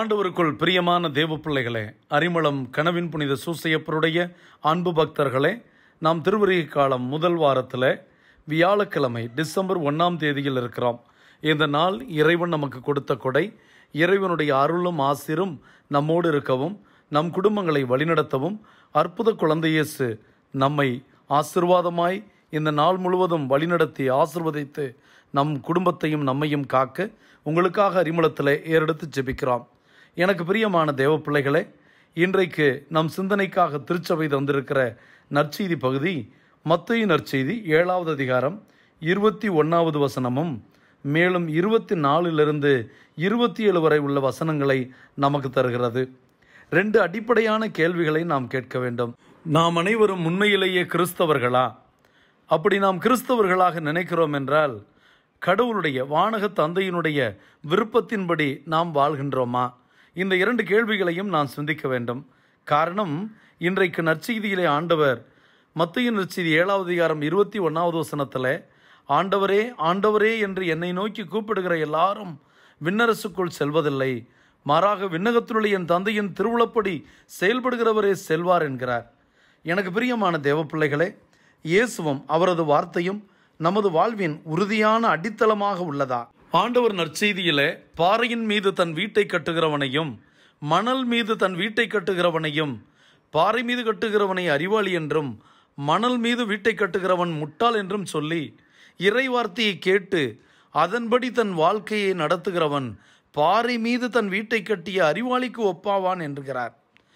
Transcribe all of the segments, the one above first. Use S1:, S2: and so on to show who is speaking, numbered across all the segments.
S1: ஆண்டவருக்குள் பிரியமான தேவ பிள்ளைகளே அரிமளம் கனவின் புனித சூசையப்பருடைய அன்பு பக்தர்களே நாம் திருவருகை காலம் முதல் வாரத்தில் வியாழக்கிழமை டிசம்பர் ஒன்றாம் தேதியில் இருக்கிறோம் இந்த நாள் இறைவன் நமக்கு கொடுத்த கொடை இறைவனுடைய அருளும் ஆசிரும் நம்மோடு இருக்கவும் நம் குடும்பங்களை வழிநடத்தவும் அற்புத குழந்தை இயேசு நம்மை ஆசிர்வாதமாய் இந்த நாள் முழுவதும் வழிநடத்தி ஆசிர்வதித்து நம் குடும்பத்தையும் நம்மையும் காக்க உங்களுக்காக அரிமளத்தில் ஏறெடுத்து ஜெபிக்கிறோம் எனக்கு பிரியமான தேவ பிள்ளைகளே இன்றைக்கு நம் சிந்தனைக்காக திருச்சபை தந்திருக்கிற நற்செய்தி பகுதி மத்தேயு நற்செய்தி ஏழாவது அதிகாரம் இருபத்தி ஒன்றாவது வசனமும் மேலும் இருபத்தி நாலிலிருந்து இருபத்தி ஏழு வரை உள்ள வசனங்களை நமக்கு தருகிறது ரெண்டு அடிப்படையான கேள்விகளை நாம் கேட்க வேண்டும் நாம் அனைவரும் உண்மையிலேயே கிறிஸ்தவர்களா அப்படி நாம் கிறிஸ்தவர்களாக நினைக்கிறோம் என்றால் கடவுளுடைய வானக தந்தையினுடைய விருப்பத்தின்படி நாம் வாழ்கின்றோமா இந்த இரண்டு கேள்விகளையும் நான் சிந்திக்க வேண்டும் காரணம் இன்றைக்கு நற்செய்தியிலே ஆண்டவர் மத்திய நற்செய்தி ஏழாவது அதிகாரம் இருபத்தி ஒன்றாவது வசனத்தில் ஆண்டவரே ஆண்டவரே என்று என்னை நோக்கி கூப்பிடுகிற எல்லாரும் விண்ணரசுக்குள் செல்வதில்லை மாறாக விண்ணகத்திலுள்ள என் தந்தையின் திருவுளப்படி செயல்படுகிறவரே செல்வார் என்கிறார் எனக்கு பிரியமான தேவ பிள்ளைகளே இயேசுவும் அவரது வார்த்தையும் நமது வாழ்வின் உறுதியான அடித்தளமாக உள்ளதா ஆண்டவர் நற்செய்தியிலே பாறையின் மீது தன் வீட்டை கட்டுகிறவனையும் மணல் மீது தன் வீட்டை கட்டுகிறவனையும் பாறை மீது கட்டுகிறவனை அறிவாளி என்றும் மணல் மீது வீட்டை கட்டுகிறவன் முட்டாள் என்றும் சொல்லி இறை வார்த்தையை கேட்டு அதன்படி தன் வாழ்க்கையை நடத்துகிறவன் பாறை மீது தன் வீட்டை கட்டிய அறிவாளிக்கு ஒப்பாவான் என்கிறார்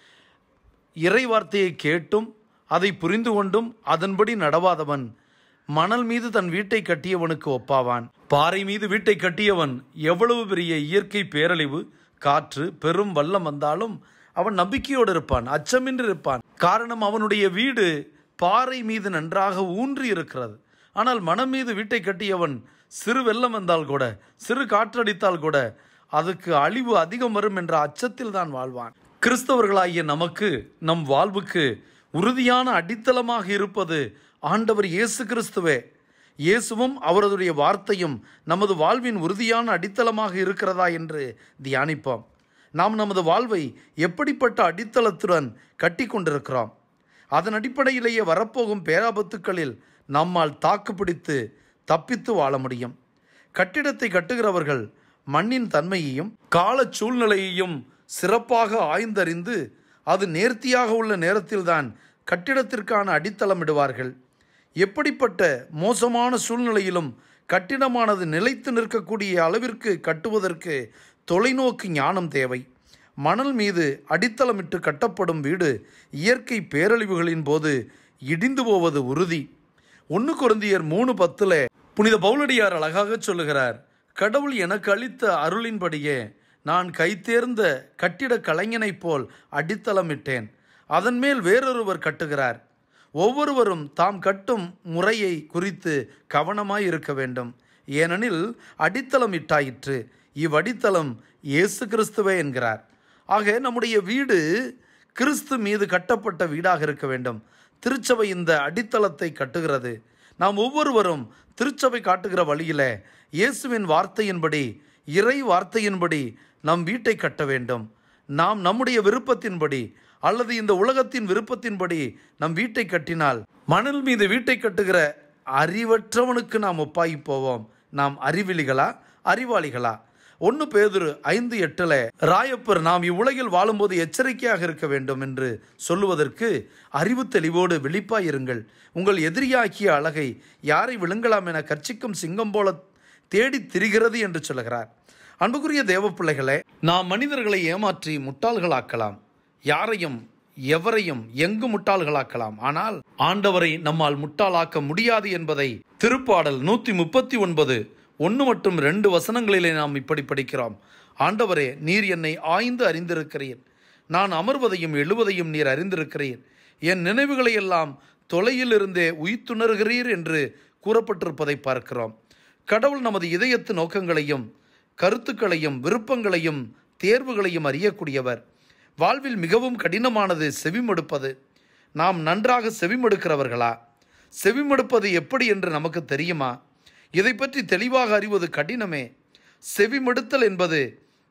S1: இறை வார்த்தையை கேட்டும் அதை புரிந்து கொண்டும் அதன்படி நடவாதவன் மணல் மீது தன் வீட்டை கட்டியவனுக்கு ஒப்பாவான் பாறை மீது வீட்டை கட்டியவன் எவ்வளவு பெரிய இயற்கை பேரழிவு காற்று பெரும் வல்லம் வந்தாலும் அவன் நம்பிக்கையோடு இருப்பான் அச்சமின்றி இருப்பான் காரணம் அவனுடைய வீடு பாறை மீது நன்றாக ஊன்றி இருக்கிறது ஆனால் மனம் மீது வீட்டை கட்டியவன் சிறு வெள்ளம் வந்தால் கூட சிறு காற்றடித்தால் கூட அதுக்கு அழிவு அதிகம் வரும் என்ற அச்சத்தில் தான் வாழ்வான் கிறிஸ்தவர்களாகிய நமக்கு நம் வாழ்வுக்கு உறுதியான அடித்தளமாக இருப்பது ஆண்டவர் இயேசு கிறிஸ்துவே இயேசுவும் அவரதுடைய வார்த்தையும் நமது வாழ்வின் உறுதியான அடித்தளமாக இருக்கிறதா என்று தியானிப்போம் நாம் நமது வாழ்வை எப்படிப்பட்ட அடித்தளத்துடன் கட்டி கொண்டிருக்கிறோம் அதன் அடிப்படையிலேயே வரப்போகும் பேராபத்துக்களில் நம்மால் தாக்குப்பிடித்து தப்பித்து வாழ முடியும் கட்டிடத்தை கட்டுகிறவர்கள் மண்ணின் தன்மையையும் கால சூழ்நிலையையும் சிறப்பாக ஆய்ந்தறிந்து அது நேர்த்தியாக உள்ள நேரத்தில்தான் கட்டிடத்திற்கான அடித்தளமிடுவார்கள் எப்படிப்பட்ட மோசமான சூழ்நிலையிலும் கட்டிடமானது நிலைத்து நிற்கக்கூடிய அளவிற்கு கட்டுவதற்கு தொலைநோக்கு ஞானம் தேவை மணல் மீது அடித்தளமிட்டு கட்டப்படும் வீடு இயற்கை பேரழிவுகளின் போது இடிந்து போவது உறுதி ஒன்று குருந்தியர் மூணு பத்துல புனித பவுலடியார் அழகாக சொல்லுகிறார் கடவுள் எனக்கு அளித்த அருளின்படியே நான் கைத்தேர்ந்த கட்டிட கலைஞனைப் போல் அடித்தளமிட்டேன் அதன் மேல் வேறொருவர் கட்டுகிறார் ஒவ்வொருவரும் தாம் கட்டும் முறையை குறித்து கவனமாய் இருக்க வேண்டும் ஏனெனில் அடித்தளம் இட்டாயிற்று இவ்வடித்தளம் இயேசு கிறிஸ்துவே என்கிறார் ஆக நம்முடைய வீடு கிறிஸ்து மீது கட்டப்பட்ட வீடாக இருக்க வேண்டும் திருச்சபை இந்த அடித்தளத்தை கட்டுகிறது நாம் ஒவ்வொருவரும் திருச்சபை காட்டுகிற வழியில இயேசுவின் வார்த்தையின்படி இறை வார்த்தையின்படி நம் வீட்டை கட்ட வேண்டும் நாம் நம்முடைய விருப்பத்தின்படி அல்லது இந்த உலகத்தின் விருப்பத்தின்படி நம் வீட்டை கட்டினால் மணல் மீது வீட்டை கட்டுகிற அறிவற்றவனுக்கு நாம் ஒப்பாகி போவோம் நாம் அறிவிலிகளா அறிவாளிகளா ஒன்று பேதுரு ஐந்து எட்டுல ராயப்பர் நாம் இவ்வுலகில் வாழும்போது எச்சரிக்கையாக இருக்க வேண்டும் என்று சொல்லுவதற்கு அறிவு தெளிவோடு விழிப்பாயிருங்கள் உங்கள் எதிரியாக்கிய அழகை யாரை விழுங்கலாம் என கர்ச்சிக்கும் சிங்கம் போல தேடி திரிகிறது என்று சொல்லுகிறார் அன்புக்குரிய தேவ பிள்ளைகளே நாம் மனிதர்களை ஏமாற்றி முட்டாள்களாக்கலாம் யாரையும் எவரையும் எங்கு முட்டாள்களாக்கலாம் ஆனால் ஆண்டவரை நம்மால் முட்டாளாக்க முடியாது என்பதை திருப்பாடல் நூற்றி முப்பத்தி ஒன்பது ஒன்று மற்றும் ரெண்டு வசனங்களிலே நாம் இப்படி படிக்கிறோம் ஆண்டவரே நீர் என்னை ஆய்ந்து அறிந்திருக்கிறீர் நான் அமர்வதையும் எழுவதையும் நீர் அறிந்திருக்கிறீர் என் நினைவுகளை எல்லாம் தொலையிலிருந்தே உயிர்த்துணர்கிறீர் என்று கூறப்பட்டிருப்பதை பார்க்கிறோம் கடவுள் நமது இதயத்து நோக்கங்களையும் கருத்துக்களையும் விருப்பங்களையும் தேர்வுகளையும் அறியக்கூடியவர் வாழ்வில் மிகவும் கடினமானது செவிமடுப்பது நாம் நன்றாக செவிமடுக்கிறவர்களா செவிமடுப்பது எப்படி என்று நமக்கு தெரியுமா இதை பற்றி தெளிவாக அறிவது கடினமே செவிமடுத்தல் என்பது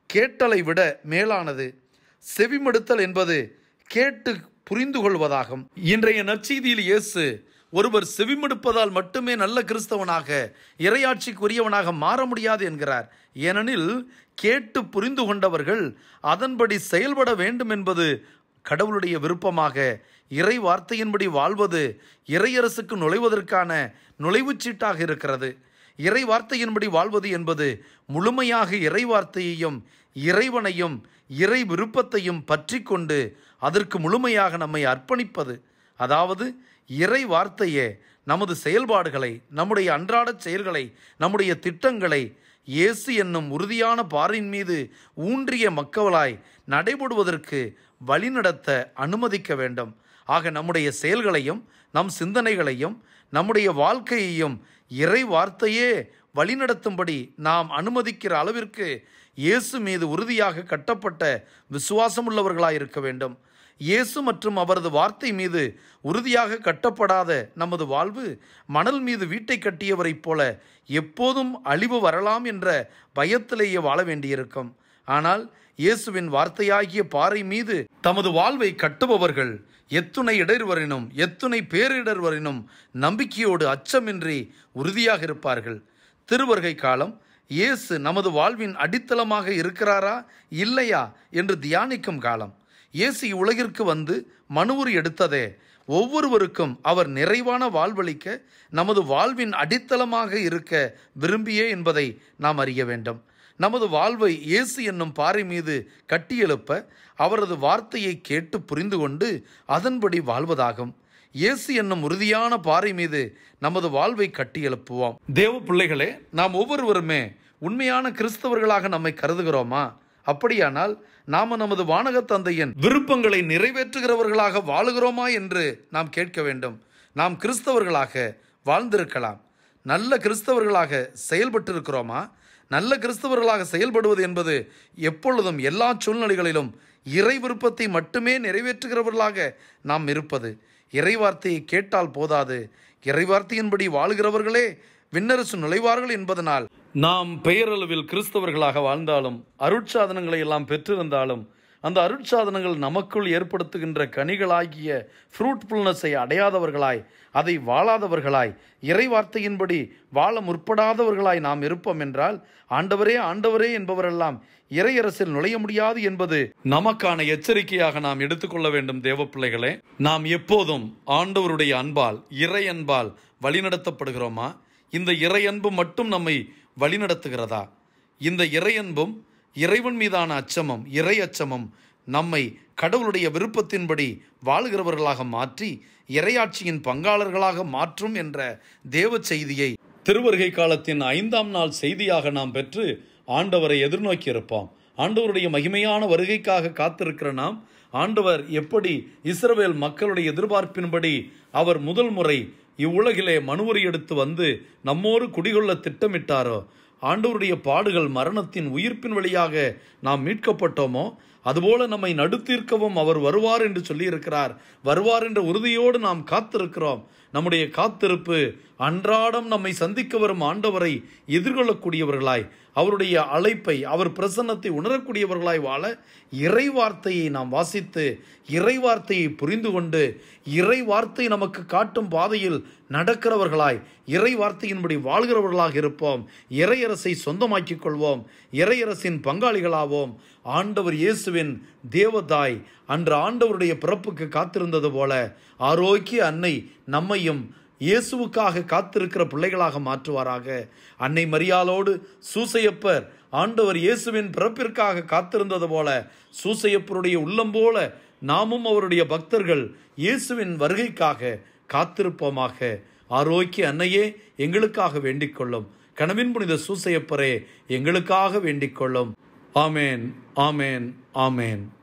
S1: கேட்டலை விட மேலானது செவிமடுத்தல் என்பது கேட்டு புரிந்து கொள்வதாகும் இன்றைய நற்செய்தியில் இயேசு ஒருவர் செவிமடுப்பதால் மட்டுமே நல்ல கிறிஸ்தவனாக இறையாட்சிக்குரியவனாக மாற முடியாது என்கிறார் ஏனெனில் கேட்டு புரிந்து கொண்டவர்கள் அதன்படி செயல்பட வேண்டும் என்பது கடவுளுடைய விருப்பமாக இறை வார்த்தையின்படி வாழ்வது இறையரசுக்கு நுழைவதற்கான நுழைவுச் சீட்டாக இருக்கிறது இறை வார்த்தையின்படி வாழ்வது என்பது முழுமையாக இறை வார்த்தையையும் இறைவனையும் இறை விருப்பத்தையும் பற்றி கொண்டு அதற்கு முழுமையாக நம்மை அர்ப்பணிப்பது அதாவது இறை வார்த்தையே நமது செயல்பாடுகளை நம்முடைய அன்றாடச் செயல்களை நம்முடைய திட்டங்களை இயேசு என்னும் உறுதியான பாறையின் மீது ஊன்றிய மக்களாய் நடைபெறுவதற்கு வழிநடத்த அனுமதிக்க வேண்டும் ஆக நம்முடைய செயல்களையும் நம் சிந்தனைகளையும் நம்முடைய வாழ்க்கையையும் இறை வார்த்தையே வழிநடத்தும்படி நாம் அனுமதிக்கிற அளவிற்கு இயேசு மீது உறுதியாக கட்டப்பட்ட விசுவாசமுள்ளவர்களாய் இருக்க வேண்டும் இயேசு மற்றும் அவரது வார்த்தை மீது உறுதியாக கட்டப்படாத நமது வாழ்வு மணல் மீது வீட்டை கட்டியவரைப் போல எப்போதும் அழிவு வரலாம் என்ற பயத்திலேயே வாழ வேண்டியிருக்கும் ஆனால் இயேசுவின் வார்த்தையாகிய பாறை மீது தமது வாழ்வை கட்டுபவர்கள் எத்துணை இடர்வரினும் எத்துணை பேரிடர்வரினும் நம்பிக்கையோடு அச்சமின்றி உறுதியாக இருப்பார்கள் திருவருகை காலம் இயேசு நமது வாழ்வின் அடித்தளமாக இருக்கிறாரா இல்லையா என்று தியானிக்கும் காலம் இயேசு உலகிற்கு வந்து மனுவுரு எடுத்ததே ஒவ்வொருவருக்கும் அவர் நிறைவான வாழ்வளிக்க நமது வாழ்வின் அடித்தளமாக இருக்க விரும்பியே என்பதை நாம் அறிய வேண்டும் நமது வாழ்வை இயேசு என்னும் பாறை மீது கட்டியெழுப்ப அவரது வார்த்தையை கேட்டு புரிந்து கொண்டு அதன்படி வாழ்வதாகும் இயேசு என்னும் உறுதியான பாறை மீது நமது வாழ்வை கட்டியெழுப்புவோம் தேவ பிள்ளைகளே நாம் ஒவ்வொருவருமே உண்மையான கிறிஸ்தவர்களாக நம்மை கருதுகிறோமா அப்படியானால் நாம நமது வானக தந்தையின் விருப்பங்களை நிறைவேற்றுகிறவர்களாக வாழுகிறோமா என்று நாம் கேட்க வேண்டும் நாம் கிறிஸ்தவர்களாக வாழ்ந்திருக்கலாம் நல்ல கிறிஸ்தவர்களாக செயல்பட்டு இருக்கிறோமா நல்ல கிறிஸ்தவர்களாக செயல்படுவது என்பது எப்பொழுதும் எல்லா சூழ்நிலைகளிலும் இறை விருப்பத்தை மட்டுமே நிறைவேற்றுகிறவர்களாக நாம் இருப்பது இறைவார்த்தையை கேட்டால் போதாது இறைவார்த்தையின்படி வாழுகிறவர்களே விண்ணரசு நுழைவார்கள் என்பதனால் நாம் பெயரளவில் கிறிஸ்தவர்களாக வாழ்ந்தாலும் அருட்சாதனங்களை எல்லாம் பெற்றிருந்தாலும் அந்த அருட்சாதனங்கள் நமக்குள் ஏற்படுத்துகின்ற கனிகளாகிய ஃப்ரூட்ஃபுல்னஸை அடையாதவர்களாய் அதை வாழாதவர்களாய் இறை வார்த்தையின்படி வாழ முற்படாதவர்களாய் நாம் இருப்போம் என்றால் ஆண்டவரே ஆண்டவரே என்பவரெல்லாம் இறையரசில் நுழைய முடியாது என்பது நமக்கான எச்சரிக்கையாக நாம் எடுத்துக்கொள்ள வேண்டும் தேவ பிள்ளைகளே நாம் எப்போதும் ஆண்டவருடைய அன்பால் இறை அன்பால் வழிநடத்தப்படுகிறோமா இந்த இறை அன்பு மட்டும் நம்மை வழிநடத்துகிறதா இந்த இறை அன்பும் இறைவன் மீதான அச்சமும் இறை அச்சமும் நம்மை கடவுளுடைய விருப்பத்தின்படி வாழுகிறவர்களாக மாற்றி இறையாட்சியின் பங்காளர்களாக மாற்றும் என்ற தேவ செய்தியை திருவருகை காலத்தின் ஐந்தாம் நாள் செய்தியாக நாம் பெற்று ஆண்டவரை எதிர்நோக்கி இருப்போம் ஆண்டவருடைய மகிமையான வருகைக்காக காத்திருக்கிற நாம் ஆண்டவர் எப்படி இஸ்ரவேல் மக்களுடைய எதிர்பார்ப்பின்படி அவர் முதல் முறை இவ்வுலகிலே மனுவரி எடுத்து வந்து நம்மோடு குடிகொள்ள திட்டமிட்டாரோ ஆண்டவருடைய பாடுகள் மரணத்தின் உயிர்ப்பின் வழியாக நாம் மீட்கப்பட்டோமோ அதுபோல நம்மை நடுத்தீர்க்கவும் அவர் வருவார் என்று சொல்லியிருக்கிறார் வருவார் என்ற உறுதியோடு நாம் காத்திருக்கிறோம் நம்முடைய காத்திருப்பு அன்றாடம் நம்மை சந்திக்க வரும் ஆண்டவரை எதிர்கொள்ளக்கூடியவர்களாய் அவருடைய அழைப்பை அவர் பிரசன்னத்தை உணரக்கூடியவர்களாய் வாழ இறை வார்த்தையை நாம் வாசித்து இறை வார்த்தையை புரிந்து கொண்டு இறை வார்த்தை நமக்கு காட்டும் பாதையில் நடக்கிறவர்களாய் இறை வார்த்தையின்படி வாழ்கிறவர்களாக இருப்போம் இறையரசை சொந்தமாக்கிக் கொள்வோம் இறையரசின் பங்காளிகளாவோம் ஆண்டவர் இயேசுவின் தேவதாய் அன்று ஆண்டவருடைய பிறப்புக்கு காத்திருந்தது போல ஆரோக்கிய அன்னை நம்மையும் இயேசுவுக்காக காத்திருக்கிற பிள்ளைகளாக மாற்றுவாராக அன்னை மரியாளோடு சூசையப்பர் ஆண்டவர் இயேசுவின் பிறப்பிற்காக காத்திருந்தது போல சூசையப்பருடைய உள்ளம் போல நாமும் அவருடைய பக்தர்கள் இயேசுவின் வருகைக்காக காத்திருப்போமாக ஆரோக்கிய அன்னையே எங்களுக்காக வேண்டிக் கொள்ளும் கனவின் புனித சூசையப்பரே எங்களுக்காக வேண்டிக் கொள்ளும் ஆமேன் ஆமேன் ஆமேன்